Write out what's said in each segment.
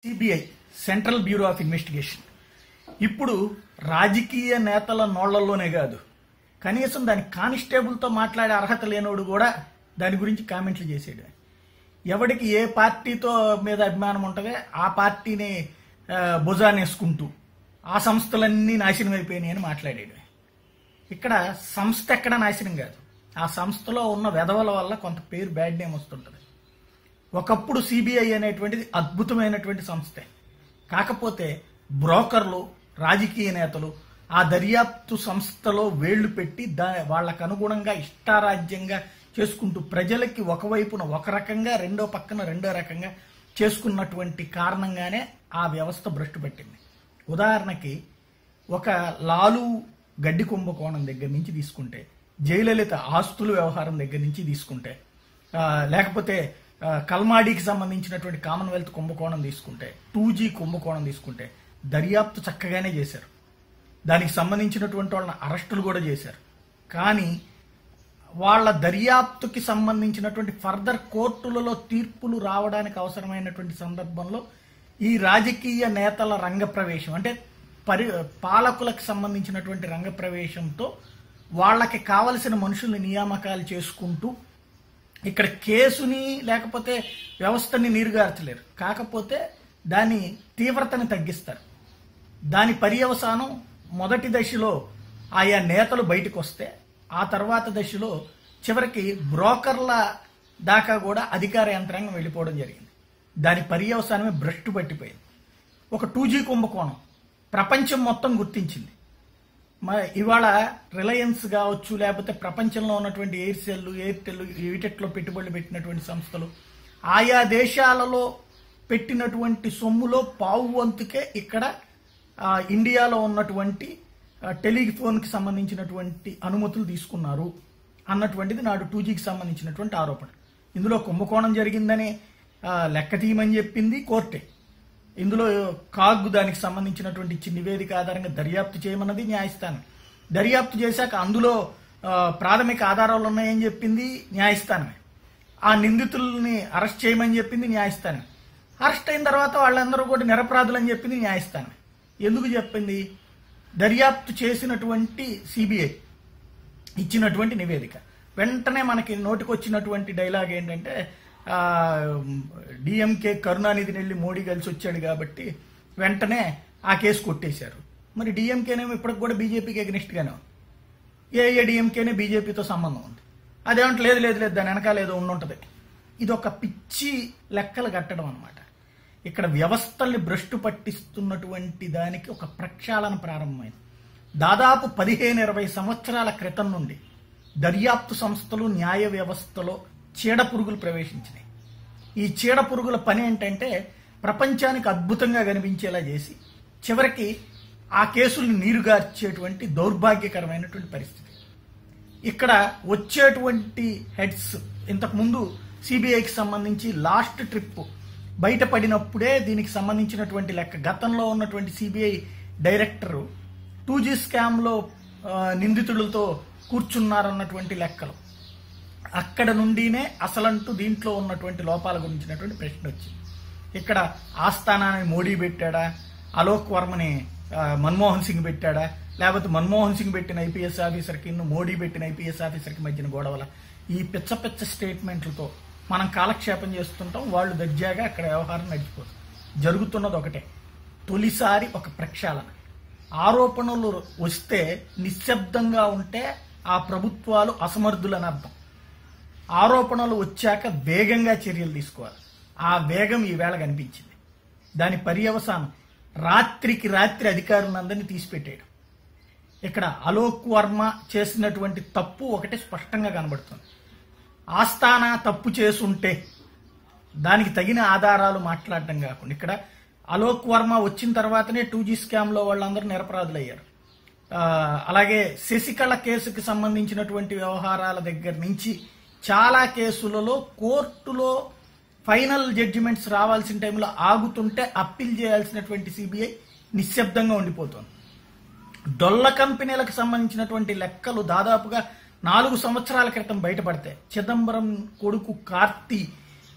CBI central bureau of investigation ఇప్పుడు రాజకీయ నేతల నోళ్లలోనే కాదు కనీసం దాని కానిస్టేబుల్తో మాట్లాడే అర్హత లేనోడు కూడా దాని గురించి కామెంట్లు చేసేడు ఎవడికి ఏ పార్టీతో మీద అభిమానం ఉంటుందో ఆ పార్టీని ఆ, భుజానేసుకుంటూ ఆ సంస్థలన్నీ నాశనం అయిపోయినాయి అని మాట్లాడాడు ఇక్కడ సంస్థ ఎక్కడ నాశనం కాదు ఆ సంస్థలో ఉన్న వెధవల వల్ల కొంత పేరు బ్యాడ్ నేమ్ వస్తుంటుంది ఒకప్పుడు సిబిఐ అనేటువంటిది అద్భుతమైనటువంటి సంస్థే కాకపోతే బ్రోకర్లు రాజకీయ నేతలు ఆ దర్యాప్తు సంస్థలో వేళ్లు పెట్టి దా వాళ్ళకు అనుగుణంగా ఇష్టారాజ్యంగా చేసుకుంటూ ప్రజలకి ఒకవైపున ఒక రకంగా రెండో పక్కన రెండో రకంగా చేసుకున్నటువంటి కారణంగానే ఆ వ్యవస్థ భ్రష్టు పట్టింది ఉదాహరణకి ఒక లాలు గడ్డి కుంభకోణం దగ్గర నుంచి తీసుకుంటే జయలలిత ఆస్తుల వ్యవహారం దగ్గర నుంచి తీసుకుంటే ఆ, లేకపోతే ఆ, కల్మాడీకి సంబంధించినటువంటి కామన్వెల్త్ కుంభకోణం తీసుకుంటే టూ జీ కుంభకోణం తీసుకుంటే దర్యాప్తు చక్కగానే చేశారు దానికి సంబంధించినటువంటి వాళ్ళని అరెస్టులు కూడా చేశారు కానీ వాళ్ళ దర్యాప్తుకి సంబంధించినటువంటి ఫర్దర్ కోర్టులలో తీర్పులు రావడానికి అవసరమైనటువంటి సందర్భంలో ఈ రాజకీయ నేతల రంగప్రవేశం అంటే పరి పాలకులకు సంబంధించినటువంటి రంగప్రవేశంతో వాళ్ళకి కావలసిన మనుషుల్ని నియామకాలు చేసుకుంటూ ఇక్కడ కేసుని లేకపోతే వ్యవస్థని నీరుగార్చలేరు కాకపోతే దాని తీవ్రతని తగ్గిస్తారు దాని పర్యవసానం మొదటి దశలో ఆయా నేతలు బయటకు వస్తే ఆ తర్వాత దశలో చివరికి బ్రోకర్ల దాకా కూడా అధికార యంత్రాంగం వెళ్ళిపోవడం జరిగింది దాని పర్యవసానమే భ్రష్టు పట్టిపోయింది ఒక టూ జీ కుంభకోణం ప్రపంచం మొత్తం గుర్తించింది మ- ఇవాళ రిలయన్స్ కావచ్చు లేకపోతే ప్రపంచంలో ఉన్నటువంటి ఎయిర్సెల్ ఎయిర్టెల్ ఈటెట్లో పెట్టుబడులు పెట్టినటువంటి సంస్థలు ఆయా దేశాలలో పెట్టినటువంటి సొమ్ములో పావు వంతుకే ఇక్కడ ఆ, ఇండియాలో ఉన్నటువంటి ఆ, టెలిఫోన్కి సంబంధించినటువంటి అనుమతులు తీసుకున్నారు అన్నటువంటిది నాడు టూ జీకి సంబంధించినటువంటి ఆరోపణ ఇందులో కుంభకోణం జరిగిందని ఆ, లెక్క తీయమని చెప్పింది కోర్టే ఇందులో కాగ్ దానికి సంబంధించినటువంటి ఇచ్చిన నివేదిక ఆధారంగా దర్యాప్తు చేయమన్నది న్యాయస్థానం దర్యాప్తు చేశాక అందులో ఆ, ప్రాథమిక ఆధారాలు ఉన్నాయని చెప్పింది న్యాయస్థానమే ఆ నిందితుల్ని అరెస్ట్ చేయమని చెప్పింది న్యాయస్థానం అరెస్ట్ అయిన తర్వాత వాళ్ళందరూ కూడా నిరపరాధులని చెప్పింది న్యాయస్థానం ఎందుకు చెప్పింది దర్యాప్తు చేసినటువంటి సిబిఐ ఇచ్చినటువంటి నివేదిక వెంటనే మనకి నోటికొచ్చినటువంటి డైలాగ్ ఏంటంటే ఆ, డిఎంకే కరుణానిధిని వెళ్ళి మోడీ కలిసి వచ్చాడు కాబట్టి వెంటనే ఆ కేసు కొట్టేశారు మరి డిఎంకేనేమో ఇప్పటికి కూడా బీజేపీకి ఎగ్నెస్ట్గానే ఉంది ఏఐఏడిఎంకేనే బీజేపీతో సంబంధం ఉంది అదేమంటే లేదు లేదు లేదు దాని వెనకాల ఏదో ఉండుంటది ఇది ఒక పిచ్చి లెక్కలు కట్టడం అన్నమాట ఇక్కడ వ్యవస్థల్ని భ్రష్టు పట్టిస్తున్నటువంటి దానికి ఒక ప్రక్షాళన ప్రారంభమైంది దాదాపు పదిహేను ఇరవై సంవత్సరాల క్రితం నుండి దర్యాప్తు సంస్థలు న్యాయ వ్యవస్థలో చీడ పురుగులు ప్రవేశించినాయి ఈ చీడ పురుగుల పని ఏంటంటే ప్రపంచానికి అద్భుతంగా కనిపించేలా చేసి చివరికి ఆ కేసుల్ని నీరుగార్చేటువంటి దౌర్భాగ్యకరమైనటువంటి పరిస్థితి ఇక్కడ వచ్చేటువంటి హెడ్స్ ఇంతకు ముందు సిబిఐకి సంబంధించి లాస్ట్ ట్రిప్ బయటపడినప్పుడే దీనికి సంబంధించినటువంటి లెక్క గతంలో ఉన్నటువంటి సిబిఐ డైరెక్టర్ టూ జీ స్కామ్లో ఆ, నిందితులతో కూర్చున్నారన్నటువంటి లెక్కలు అక్కడ నుండినే అసలంటూ దీంట్లో ఉన్నటువంటి లోపాల గురించినటువంటి ప్రశ్న వచ్చింది ఇక్కడ ఆస్థానాన్ని మోడీ పెట్టాడా అలోక్ వర్మని ఆ, మన్మోహన్ సింగ్ పెట్టాడా లేకపోతే మన్మోహన్ సింగ్ పెట్టిన ఐపీఎస్ ఆఫీసర్కి మోడీ పెట్టిన ఐపీఎస్ ఆఫీసర్కి మధ్యన గొడవల ఈ పిచ్చ పిచ్చ స్టేట్మెంట్లతో మనం కాలక్షేపం చేస్తుంటాం వాళ్ళు దర్జాగా అక్కడ వ్యవహారం నడిచిపోతుంది జరుగుతున్నది ఒకటే తొలిసారి ఒక ప్రక్షాళన ఆరోపణలు వస్తే నిశ్శబ్దంగా ఉంటే ఆ ప్రభుత్వాలు అసమర్థులని అర్థం ఆరోపణలు వచ్చాక వేగంగా చర్యలు తీసుకోవాలి ఆ వేగం ఈవేళ కనిపించింది దాని పర్యవసానం రాత్రికి రాత్రి అధికారులందరినీ తీసిపెట్టేయడం ఇక్కడ అలోక్ వర్మ చేసినటువంటి తప్పు ఒకటి స్పష్టంగా కనబడుతుంది ఆస్థానా తప్పు చేసుంటే దానికి తగిన ఆధారాలు మాట్లాడటం కాకుండా ఇక్కడ అలోక్ వర్మ వచ్చిన తర్వాతనే టూ జీ స్కామ్లో వాళ్ళందరూ నిరపరాధులయ్యారు ఆ, అలాగే శశికళ కేసుకి సంబంధించినటువంటి వ్యవహారాల దగ్గర నుంచి చాలా కేసులలో కోర్టులో ఫైనల్ జడ్జిమెంట్స్ రావాల్సిన టైంలో ఆగుతుంటే అప్పీల్ చేయాల్సినటువంటి సిబిఐ నిశ్శబ్దంగా ఉండిపోతుంది డొల్ల కంపెనీలకు సంబంధించినటువంటి లెక్కలు దాదాపుగా నాలుగు సంవత్సరాల క్రితం బయటపడతాయి చిదంబరం కొడుకు కార్తి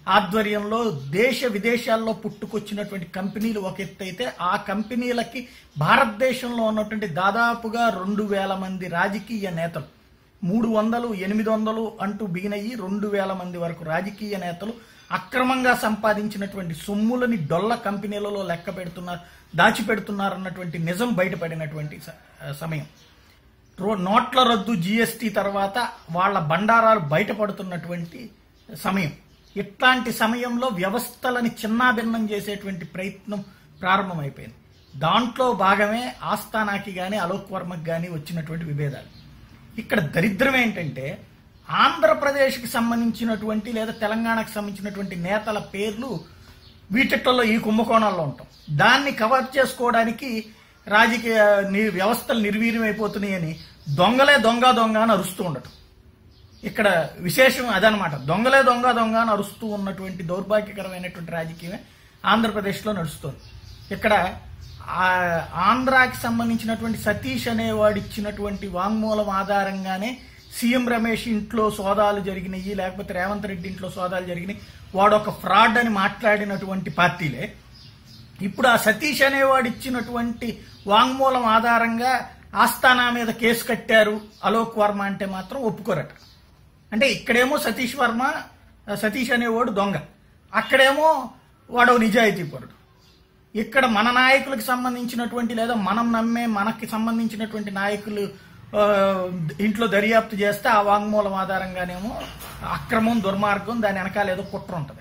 ఆధ్వర్యంలో దేశ విదేశాల్లో పుట్టుకొచ్చినటువంటి కంపెనీలు ఒక ఎత్తు అయితే ఆ కంపెనీలకి భారతదేశంలో ఉన్నటువంటి దాదాపుగా రెండు వేల మంది రాజకీయ నేతలు మూడు వందలు ఎనిమిది వందలు అంటూ బిగిన్ అయ్యి రెండు వేల మంది వరకు రాజకీయ నేతలు అక్రమంగా సంపాదించినటువంటి సొమ్ములని డొల్ల కంపెనీలలో లెక్క పెడుతున్నారు దాచిపెడుతున్నారన్నటువంటి నిజం బయటపడినటువంటి స- సమయం రో- నోట్ల రద్దు జీఎస్టీ తర్వాత వాళ్ళ బండారాలు బయటపడుతున్నటువంటి సమయం ఇట్లాంటి సమయంలో వ్యవస్థలని చిన్నాభిన్నం చేసేటువంటి ప్రయత్నం ప్రారంభమైపోయింది దాంట్లో భాగమే ఆస్థానాకి కానీ అలోక్ వర్మకి కానీ వచ్చినటువంటి విభేదాలు ఇక్కడ దరిద్రం ఏంటంటే ఆంధ్రప్రదేశ్కి సంబంధించినటువంటి లేదా తెలంగాణకు సంబంధించినటువంటి నేతల పేర్లు వీటిట్లో ఈ కుంభకోణాల్లో ఉంటాం దాన్ని కవర్ చేసుకోవడానికి రాజకీయ ని- వ్యవస్థలు నిర్వీర్యం అయిపోతున్నాయని దొంగలే దొంగ దొంగ అని అరుస్తూ ఉండటం ఇక్కడ విశేషం అదనమాట దొంగలే దొంగ దొంగ అని అరుస్తూ ఉన్నటువంటి దౌర్భాగ్యకరమైనటువంటి రాజకీయమే ఆంధ్రప్రదేశ్లో నడుస్తుంది ఇక్కడ ఆ ఆంధ్రాకి సంబంధించినటువంటి సతీష్ అనేవాడు ఇచ్చినటువంటి వాంగ్మూలం ఆధారంగానే సీఎం రమేష్ ఇంట్లో సోదాలు జరిగినాయి లేకపోతే రేవంత్ రెడ్డి ఇంట్లో సోదాలు జరిగినాయి వాడు ఒక ఫ్రాడ్ అని మాట్లాడినటువంటి పార్టీలే ఇప్పుడు ఆ సతీష్ అనేవాడు ఇచ్చినటువంటి వాంగ్మూలం ఆధారంగా ఆస్థానా మీద కేసు కట్టారు అలోక్ వర్మ అంటే మాత్రం ఒప్పుకోరట అంటే ఇక్కడేమో సతీష్ వర్మ సతీష్ అనేవాడు దొంగ అక్కడేమో వాడు నిజాయితీపరుడు ఇక్కడ మన నాయకులకు సంబంధించినటువంటి లేదా మనం నమ్మే మనకి సంబంధించినటువంటి నాయకులు ఆ, ఇంట్లో దర్యాప్తు చేస్తే ఆ వాంగ్మూలం ఆధారంగానేమో అక్రమం దుర్మార్గం దాని వెనకాల ఏదో కుట్ర ఉంటుంది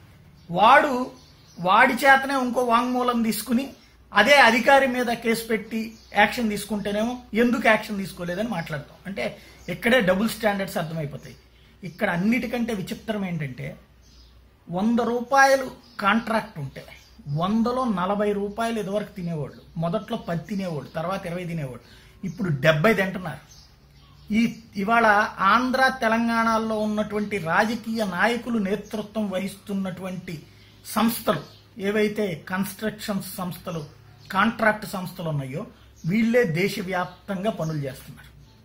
వాడు వాడి చేతనే ఇంకో వాంగ్మూలం తీసుకుని అదే అధికారి మీద కేసు పెట్టి యాక్షన్ తీసుకుంటేనేమో ఎందుకు యాక్షన్ తీసుకోలేదని మాట్లాడతాం అంటే ఇక్కడే డబుల్ స్టాండర్డ్స్ అర్థమైపోతాయి ఇక్కడ అన్నిటికంటే విచిత్రం ఏంటంటే వంద రూపాయలు కాంట్రాక్ట్ ఉంటే వందలో నలభై రూపాయలు ఇదివరకు తినేవాళ్ళు మొదట్లో పది తినేవాళ్ళు తర్వాత ఇరవై తినేవాళ్ళు ఇప్పుడు డెబ్బై తింటున్నారు ఈ ఇవాళ ఆంధ్ర తెలంగాణలో ఉన్నటువంటి రాజకీయ నాయకులు నేతృత్వం వహిస్తున్నటువంటి సంస్థలు ఏవైతే కన్స్ట్రక్షన్ సంస్థలు కాంట్రాక్ట్ సంస్థలు ఉన్నాయో వీళ్ళే దేశవ్యాప్తంగా పనులు చేస్తున్నారు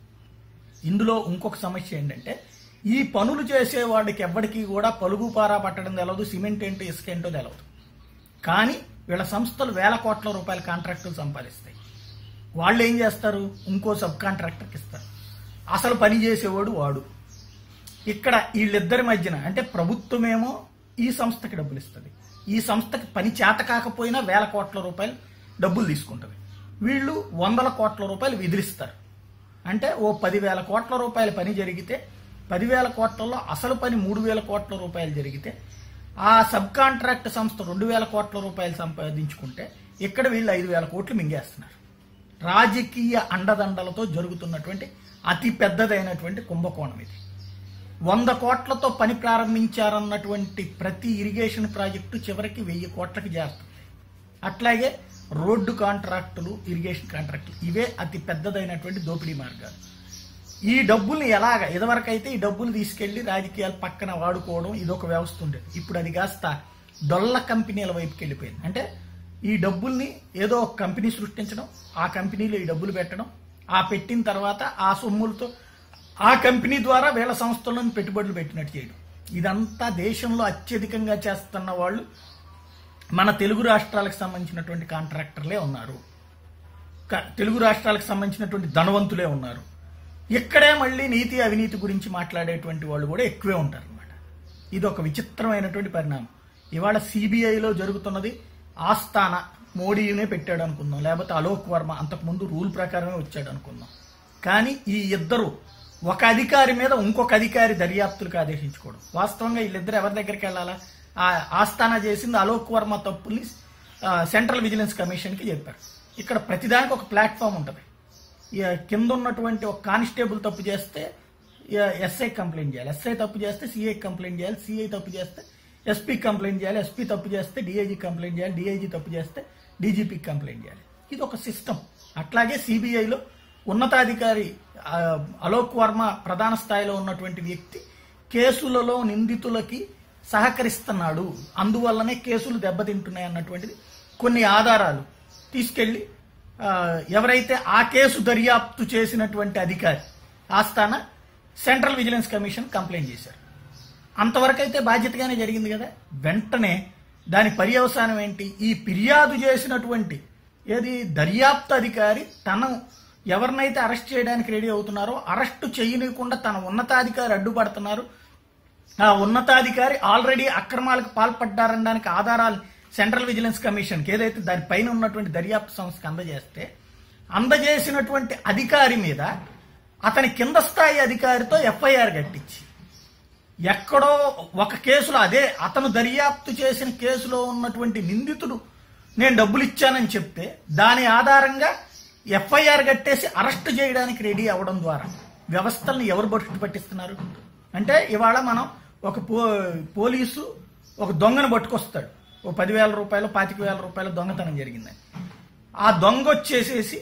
ఇందులో ఇంకొక సమస్య ఏంటంటే ఈ పనులు చేసేవాడికి ఎవ్వడికి కూడా పలుగు పారా పట్టడం తెలవదు సిమెంట్ ఏంటో ఇసుక ఏంటో తెలవదు కానీ వీళ్ళ సంస్థలు వేల కోట్ల రూపాయల కాంట్రాక్టులు సంపాదిస్తాయి వాళ్ళు ఏం చేస్తారు ఇంకో సబ్ కాంట్రాక్టర్కి ఇస్తారు అసలు పని చేసేవాడు వాడు ఇక్కడ వీళ్ళిద్దరి మధ్యన అంటే ప్రభుత్వమేమో ఈ సంస్థకి డబ్బులు ఇస్తుంది ఈ సంస్థకి పని చేత కాకపోయినా వేల కోట్ల రూపాయలు డబ్బులు తీసుకుంటుంది వీళ్ళు వందల కోట్ల రూపాయలు విధిలిస్తారు అంటే ఓ పదివేల కోట్ల రూపాయల పని జరిగితే పదివేల కోట్లలో అసలు పని మూడు వేల కోట్ల రూపాయలు జరిగితే ఆ సబ్ కాంట్రాక్ట్ సంస్థ రెండు వేల కోట్ల రూపాయలు సంపాదించుకుంటే ఇక్కడ వీళ్ళు ఐదు వేల కోట్లు మింగేస్తున్నారు రాజకీయ అండదండలతో జరుగుతున్నటువంటి అతి పెద్దదైనటువంటి కుంభకోణం ఇది వంద కోట్లతో పని ప్రారంభించారన్నటువంటి ప్రతి ఇరిగేషన్ ప్రాజెక్టు చివరికి వెయ్యి కోట్లకి చేరుతుంది అట్లాగే రోడ్డు కాంట్రాక్టులు ఇరిగేషన్ కాంట్రాక్టులు ఇవే అతి పెద్దదైనటువంటి దోపిడీ మార్గాలు ఈ డబ్బుల్ని ఎలాగ ఇదివరకైతే ఈ డబ్బులు తీసుకెళ్లి రాజకీయాలు పక్కన వాడుకోవడం ఇదొక వ్యవస్థ ఉండేది ఇప్పుడు అది కాస్త డొల్ల కంపెనీల వైపుకి వెళ్ళిపోయింది అంటే ఈ డబ్బుల్ని ఏదో ఒక కంపెనీ సృష్టించడం ఆ కంపెనీలో ఈ డబ్బులు పెట్టడం ఆ పెట్టిన తర్వాత ఆ సొమ్ములతో ఆ కంపెనీ ద్వారా వీళ్ళ సంస్థలను పెట్టుబడులు పెట్టినట్టు చేయడం ఇదంతా దేశంలో అత్యధికంగా చేస్తున్న వాళ్ళు మన తెలుగు రాష్ట్రాలకు సంబంధించినటువంటి కాంట్రాక్టర్లే ఉన్నారు క- తెలుగు రాష్ట్రాలకు సంబంధించినటువంటి ధనవంతులే ఉన్నారు ఇక్కడే మళ్ళీ నీతి అవినీతి గురించి మాట్లాడేటువంటి వాళ్ళు కూడా ఎక్కువే ఉంటారు అనమాట ఇది ఒక విచిత్రమైనటువంటి పరిణామం ఇవాళ సిబిఐలో జరుగుతున్నది ఆస్థాన మోడీనే పెట్టాడు అనుకుందాం లేకపోతే అలోక్ వర్మ అంతకుముందు రూల్ ప్రకారమే వచ్చాడు అనుకుందాం కానీ ఈ ఇద్దరు ఒక అధికారి మీద ఇంకొక అధికారి దర్యాప్తులకు ఆదేశించుకోవడం వాస్తవంగా వీళ్ళిద్దరు ఎవరి దగ్గరికి వెళ్ళాలా ఆ ఆస్థాన చేసింది అలోక్ వర్మ తప్పుల్ని ఆ, సెంట్రల్ విజిలెన్స్ కమిషన్కి చెప్పారు ఇక్కడ ప్రతిదానికి ఒక ప్లాట్ఫామ్ ఉంటుంది ఇక కింద ఉన్నటువంటి ఒక కానిస్టేబుల్ తప్పు చేస్తే ఎస్ఐ కంప్లైంట్ చేయాలి ఎస్ఐ తప్పు చేస్తే సిఐ కంప్లైంట్ చేయాలి సిఐ తప్పు చేస్తే ఎస్పీ కంప్లైంట్ చేయాలి ఎస్పీ తప్పు చేస్తే డిఐజీ కంప్లైంట్ చేయాలి డిఐజీ తప్పు చేస్తే డీజీపీ కంప్లైంట్ చేయాలి ఇది ఒక సిస్టమ్ అట్లాగే సిబిఐలో ఉన్నతాధికారి ఆ, అలోక్ వర్మ ప్రధాన స్థాయిలో ఉన్నటువంటి వ్యక్తి కేసులలో నిందితులకి సహకరిస్తున్నాడు అందువల్లనే కేసులు దెబ్బతింటున్నాయి అన్నటువంటిది కొన్ని ఆధారాలు తీసుకెళ్లి ఆ, ఎవరైతే ఆ కేసు దర్యాప్తు చేసినటువంటి అధికారి ఆస్థాన సెంట్రల్ విజిలెన్స్ కమిషన్ కంప్లైంట్ చేశారు అంతవరకు అయితే బాధ్యతగానే జరిగింది కదా వెంటనే దాని పర్యవసానం ఏంటి ఈ ఫిర్యాదు చేసినటువంటి ఏది దర్యాప్తు అధికారి తను ఎవరినైతే అరెస్ట్ చేయడానికి రెడీ అవుతున్నారో అరెస్టు చేయనీయకుండా తన ఉన్నతాధికారి అడ్డుపడుతున్నారు ఆ ఉన్నతాధికారి ఆల్రెడీ అక్రమాలకు పాల్పడ్డారనడానికి ఆధారాలు సెంట్రల్ విజిలెన్స్ కమిషన్కి ఏదైతే దానిపైన ఉన్నటువంటి దర్యాప్తు సంస్థకి అందజేస్తే అందజేసినటువంటి అధికారి మీద అతని కింద స్థాయి అధికారితో ఎఫ్ఐఆర్ కట్టించి ఎక్కడో ఒక కేసులో అదే అతను దర్యాప్తు చేసిన కేసులో ఉన్నటువంటి నిందితుడు నేను డబ్బులు ఇచ్చానని చెప్తే దాని ఆధారంగా ఎఫ్ఐఆర్ కట్టేసి అరెస్ట్ చేయడానికి రెడీ అవ్వడం ద్వారా వ్యవస్థల్ని ఎవరు బట్టు పట్టిస్తున్నారు అంటే ఇవాళ మనం ఒక పో పోలీసు ఒక దొంగను పట్టుకొస్తాడు ఓ పదివేల రూపాయలు పాతిక వేల రూపాయల దొంగతనం జరిగిందని ఆ దొంగ వచ్చేసేసి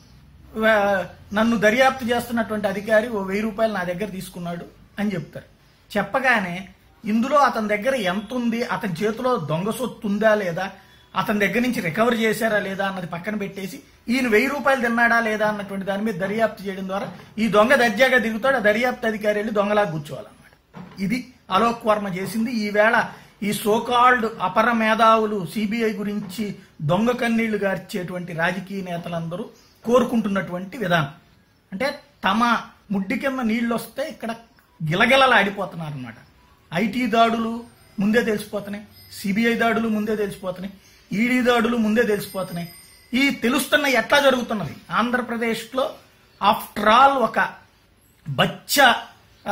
వా- నన్ను దర్యాప్తు చేస్తున్నటువంటి అధికారి ఓ వెయ్యి రూపాయలు నా దగ్గర తీసుకున్నాడు అని చెప్తారు చెప్పగానే ఇందులో అతని దగ్గర ఎంత ఉంది అతని చేతిలో దొంగ సొత్తు ఉందా లేదా అతని దగ్గర నుంచి రికవర్ చేశారా లేదా అన్నది పక్కన పెట్టేసి ఈయన వెయ్యి రూపాయలు తిన్నాడా లేదా అన్నటువంటి దాని మీద దర్యాప్తు చేయడం ద్వారా ఈ దొంగ దర్జాగా దిగుతాడు ఆ దర్యాప్తు అధికారి వెళ్ళి దొంగలా కూర్చోవాలన్నమాట ఇది అలోక్ వర్మ చేసింది ఈవేళ ఈ సోకాల్డ్ అపర మేధావులు సిబిఐ గురించి దొంగ కన్నీళ్లు గార్చేటువంటి రాజకీయ నేతలందరూ కోరుకుంటున్నటువంటి విధానం అంటే తమ ముడ్డి కింద నీళ్లు వస్తే ఇక్కడ గిలగిలలాడిపోతున్నారు అనమాట ఐటీ దాడులు ముందే తెలిసిపోతున్నాయి సిబిఐ దాడులు ముందే తెలిసిపోతున్నాయి ఈడీ దాడులు ముందే తెలిసిపోతున్నాయి ఈ తెలుస్తున్న ఎట్లా జరుగుతున్నది ఆంధ్రప్రదేశ్లో ఆఫ్టర్ ఆల్ ఒక బచ్చ ఆ,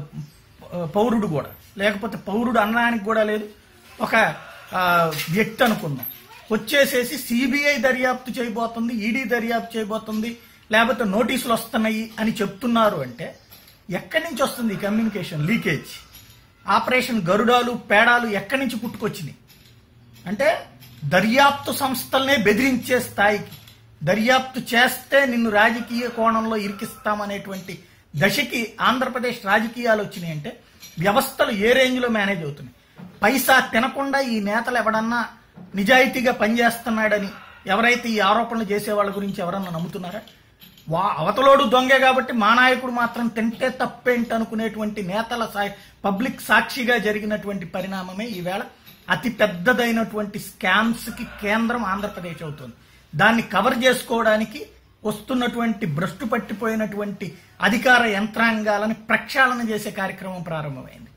పౌరుడు కూడా లేకపోతే పౌరుడు అనడానికి కూడా లేదు ఒక ఆ, వ్యక్తి అనుకుందాం వచ్చేసేసి సిబిఐ దర్యాప్తు చేయబోతుంది ఈడీ దర్యాప్తు చేయబోతుంది లేకపోతే నోటీసులు వస్తున్నాయి అని చెప్తున్నారు అంటే ఎక్కడి నుంచి వస్తుంది ఈ కమ్యూనికేషన్ లీకేజ్ ఆపరేషన్ గరుడాలు పేడాలు ఎక్కడి నుంచి పుట్టుకొచ్చినాయి అంటే దర్యాప్తు సంస్థలనే బెదిరించే స్థాయికి దర్యాప్తు చేస్తే నిన్ను రాజకీయ కోణంలో ఇరికిస్తామనేటువంటి దశకి ఆంధ్రప్రదేశ్ రాజకీయాలు వచ్చినాయి అంటే వ్యవస్థలు ఏ రేంజ్లో మేనేజ్ అవుతున్నాయి పైసా తినకుండా ఈ నేతలు ఎవడన్నా నిజాయితీగా పనిచేస్తున్నాడని ఎవరైతే ఈ ఆరోపణలు చేసే వాళ్ళ గురించి ఎవరన్నా నమ్ముతున్నారా వా అవతలోడు దొంగే కాబట్టి మా నాయకుడు మాత్రం తింటే తప్పేంటి అనుకునేటువంటి నేతల సా- పబ్లిక్ సాక్షిగా జరిగినటువంటి పరిణామమే ఈవేళ అతి పెద్దదైనటువంటి స్కామ్స్ కి కేంద్రం ఆంధ్రప్రదేశ్ అవుతుంది దాన్ని కవర్ చేసుకోవడానికి వస్తున్నటువంటి భ్రష్టు పట్టిపోయినటువంటి అధికార యంత్రాంగాలని ప్రక్షాళన చేసే కార్యక్రమం ప్రారంభమైంది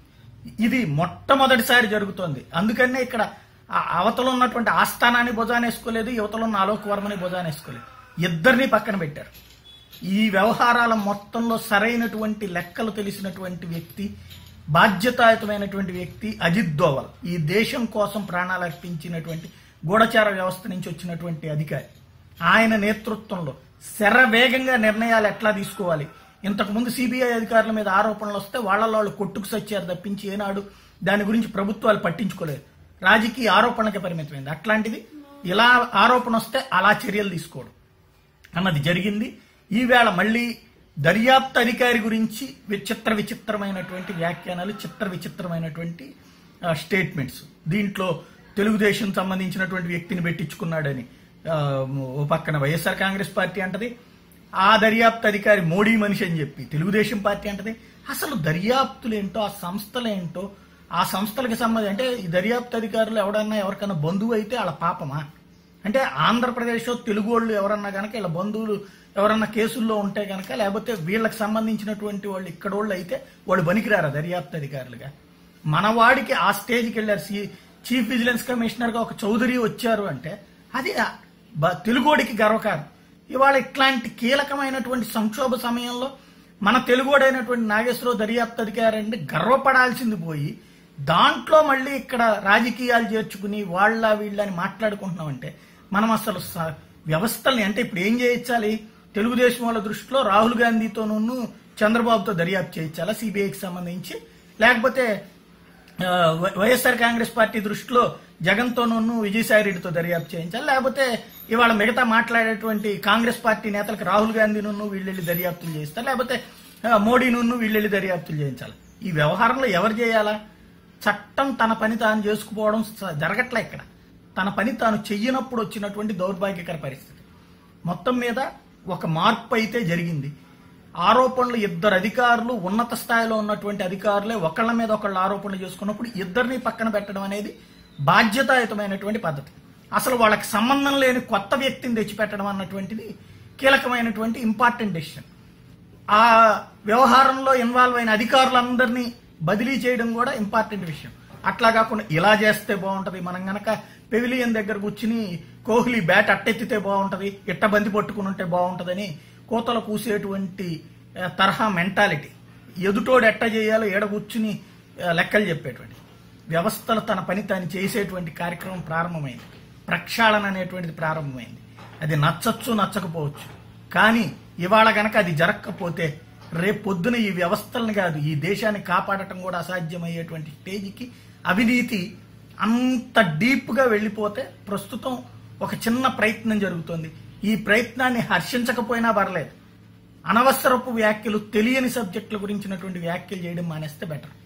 ఇది మొట్టమొదటిసారి జరుగుతోంది అందుకనే ఇక్కడ ఆ అవతల ఉన్నటువంటి ఆస్థానాన్ని భుజానేసుకోలేదు యువతలో ఉన్న ఆలోక్ వర్మని భుజానేసుకోలేదు ఇద్దరిని పక్కన పెట్టారు ఈ వ్యవహారాల మొత్తంలో సరైనటువంటి లెక్కలు తెలిసినటువంటి వ్యక్తి బాధ్యతాయుతమైనటువంటి వ్యక్తి అజిత్ దోవల్ ఈ దేశం కోసం ప్రాణాలు అర్పించినటువంటి గూఢచార వ్యవస్థ నుంచి వచ్చినటువంటి అధికారి ఆయన నేతృత్వంలో శరవేగంగా నిర్ణయాలు ఎట్లా తీసుకోవాలి ఇంతకు ముందు సిబిఐ అధికారుల మీద ఆరోపణలు వస్తే వాళ్ళ వాళ్ళు కొట్టుకు సచ్చారు తప్పించి ఏనాడు దాని గురించి ప్రభుత్వాలు పట్టించుకోలేదు రాజకీయ ఆరోపణలకి పరిమితమైంది అట్లాంటిది ఇలా ఆరోపణ వస్తే అలా చర్యలు తీసుకోవడం అన్నది జరిగింది ఈవేళ మళ్ళీ దర్యాప్తు అధికారి గురించి విచిత్ర విచిత్రమైనటువంటి వ్యాఖ్యానాలు చిత్ర విచిత్రమైనటువంటి ఆ, స్టేట్మెంట్స్ దీంట్లో తెలుగుదేశం సంబంధించినటువంటి వ్యక్తిని పెట్టించుకున్నాడని ఆ, ఓ పక్కన వైఎస్ఆర్ కాంగ్రెస్ పార్టీ అంటది ఆ దర్యాప్తు అధికారి మోడీ మనిషి అని చెప్పి తెలుగుదేశం పార్టీ అంటది అసలు దర్యాప్తులేంటో ఆ సంస్థలేంటో ఆ సంస్థలకు సంబంధించి అంటే ఈ దర్యాప్తు అధికారులు ఎవడన్నా ఎవరికైనా బంధువు అయితే వాళ్ళ పాపమా అంటే ఆంధ్రప్రదేశ్ తెలుగు వాళ్ళు ఎవరన్నా కనుక ఇలా బంధువులు ఎవరన్నా కేసుల్లో ఉంటే కనుక లేకపోతే వీళ్ళకి సంబంధించినటువంటి వాళ్ళు ఇక్కడ వాళ్ళు అయితే వాళ్ళు పనికిరారా దర్యాప్తు అధికారులుగా మన వాడికి ఆ స్టేజ్కి వెళ్ళారు సి- చీఫ్ విజిలెన్స్ కమిషనర్ గా ఒక చౌదరి వచ్చారు అంటే అది ఆ బ- తెలుగోడికి గర్వకారం ఇవాళ ఇట్లాంటి కీలకమైనటువంటి సంక్షోభ సమయంలో మన తెలుగోడైనటువంటి నాగేశ్వరరావు దర్యాప్తు అధికారి అంటే గర్వపడాల్సింది పోయి దాంట్లో మళ్ళీ ఇక్కడ రాజకీయాలు చేర్చుకుని వాళ్ళ వీళ్ళని మాట్లాడుకుంటున్నామంటే మనం అసలు స- వ్యవస్థల్ని అంటే ఇప్పుడు ఏం చేయించాలి తెలుగుదేశం వాళ్ళ దృష్టిలో రాహుల్ గాంధీతోనూ చంద్రబాబుతో దర్యాప్తు చేయించాలా సిబిఐకి సంబంధించి లేకపోతే ఆ, వై- వైఎస్ఆర్ కాంగ్రెస్ పార్టీ దృష్టిలో జగన్తోనూ విజయసాయి రెడ్డితో దర్యాప్తు చేయించాలి లేకపోతే ఇవాళ మిగతా మాట్లాడేటువంటి కాంగ్రెస్ పార్టీ నేతలకు రాహుల్ గాంధీను వీళ్ళెళ్ళి దర్యాప్తులు చేయిస్తారు లేకపోతే ఆ, మోడీను వీళ్ళెళ్ళి దర్యాప్తులు చేయించాలి ఈ వ్యవహారంలో ఎవరు చేయాలా చట్టం తన పని తాను చేసుకుపోవడం స- జరగట్లే ఇక్కడ తన పని తాను చెయ్యనప్పుడు వచ్చినటువంటి దౌర్భాగ్యకర పరిస్థితి మొత్తం మీద ఒక మార్పు అయితే జరిగింది ఆరోపణలు ఇద్దరు అధికారులు ఉన్నత స్థాయిలో ఉన్నటువంటి అధికారులే ఒకళ్ళ మీద ఒకళ్ళు ఆరోపణలు చేసుకున్నప్పుడు ఇద్దరిని పక్కన పెట్టడం అనేది బాధ్యతాయుతమైనటువంటి పద్ధతి అసలు వాళ్ళకి సంబంధం లేని కొత్త వ్యక్తిని తెచ్చిపెట్టడం అన్నటువంటిది కీలకమైనటువంటి ఇంపార్టెంట్ డెసిషన్ ఆ వ్యవహారంలో ఇన్వాల్వ్ అయిన అధికారులందరినీ బదిలీ చేయడం కూడా ఇంపార్టెంట్ విషయం అట్లా కాకుండా ఇలా చేస్తే బాగుంటది మనం గనక పెవిలియన్ దగ్గర కూర్చుని కోహ్లీ బ్యాట్ అట్టెత్తితే బాగుంటది ఇట్ట బంతి పట్టుకుని ఉంటే బాగుంటదని కోతలు కూసేటువంటి ఆ, తరహా మెంటాలిటీ ఎదుటోడు ఎట్ట చేయాలో ఏడ కూర్చుని ఆ, లెక్కలు చెప్పేటువంటి వ్యవస్థలు తన పని తాను చేసేటువంటి కార్యక్రమం ప్రారంభమైంది ప్రక్షాళన అనేటువంటిది ప్రారంభమైంది అది నచ్చచ్చు నచ్చకపోవచ్చు కానీ ఇవాళ గనక అది జరగకపోతే రేపు పొద్దున ఈ వ్యవస్థలను కాదు ఈ దేశాన్ని కాపాడటం కూడా అసాధ్యమయ్యేటువంటి స్టేజ్కి అవినీతి అంత డీప్గా వెళ్ళిపోతే ప్రస్తుతం ఒక చిన్న ప్రయత్నం జరుగుతోంది ఈ ప్రయత్నాన్ని హర్షించకపోయినా పర్లేదు అనవసరపు వ్యాఖ్యలు తెలియని సబ్జెక్టుల గురించినటువంటి వ్యాఖ్యలు చేయడం మానేస్తే బెటర్